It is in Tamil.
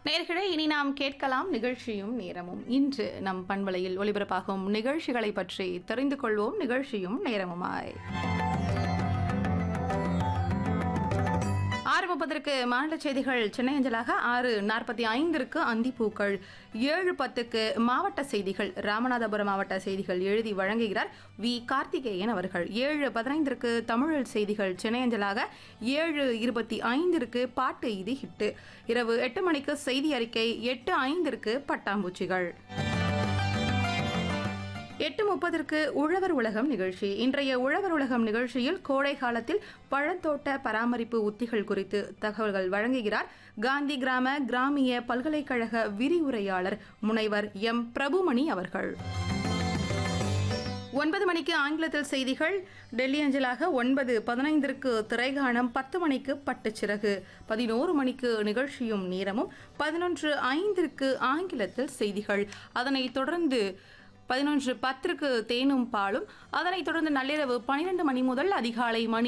நேர்களே இனி நாம் கேட்கலாம் நிகழ்ச்சியும் நேரமும் இன்று நம் பண்பலையில் ஒலிபரப்பாகும் நிகழ்ச்சிகளை பற்றி தெரிந்து கொள்வோம் நிகழ்ச்சியும் நேரமுமாய் ஆறு முப்பதற்கு மாநில செய்திகள் சென்னை அஞ்சலாக ஆறு நாற்பத்தி ஐந்திற்கு அந்திப்பூக்கள் ஏழு பத்துக்கு மாவட்ட செய்திகள் ராமநாதபுரம் மாவட்ட செய்திகள் எழுதி வழங்குகிறார் வி கார்த்திகேயன் அவர்கள் ஏழு பதினைந்திற்கு தமிழில் செய்திகள் சென்னை அஞ்சலாக ஏழு இருபத்தி ஐந்திற்கு பாட்டு இது ஹிட்டு இரவு எட்டு மணிக்கு செய்தி அறிக்கை எட்டு ஐந்திற்கு பட்டாம்பூச்சிகள் எட்டு முப்பதற்கு உழவர் உலகம் நிகழ்ச்சி இன்றைய உழவர் உலகம் நிகழ்ச்சியில் கோடை காலத்தில் பழத்தோட்ட பராமரிப்பு உத்திகள் குறித்து தகவல்கள் வழங்குகிறார் காந்தி கிராம கிராமிய பல்கலைக்கழக விரிவுரையாளர் முனைவர் எம் பிரபுமணி அவர்கள் ஒன்பது மணிக்கு ஆங்கிலத்தில் செய்திகள் டெல்லி அஞ்சலாக ஒன்பது பதினைந்திற்கு திரைகாணம் பத்து மணிக்கு பட்டுச்சிறகு பதினோரு மணிக்கு நிகழ்ச்சியும் நேரமும் பதினொன்று ஐந்திற்கு ஆங்கிலத்தில் செய்திகள் அதனைத் தொடர்ந்து பதினொன்று பத்திற்கு தேனும் பாலும் அதனைத் தொடர்ந்து நள்ளிரவு பனிரெண்டு மணி முதல் அதிகாலை மணி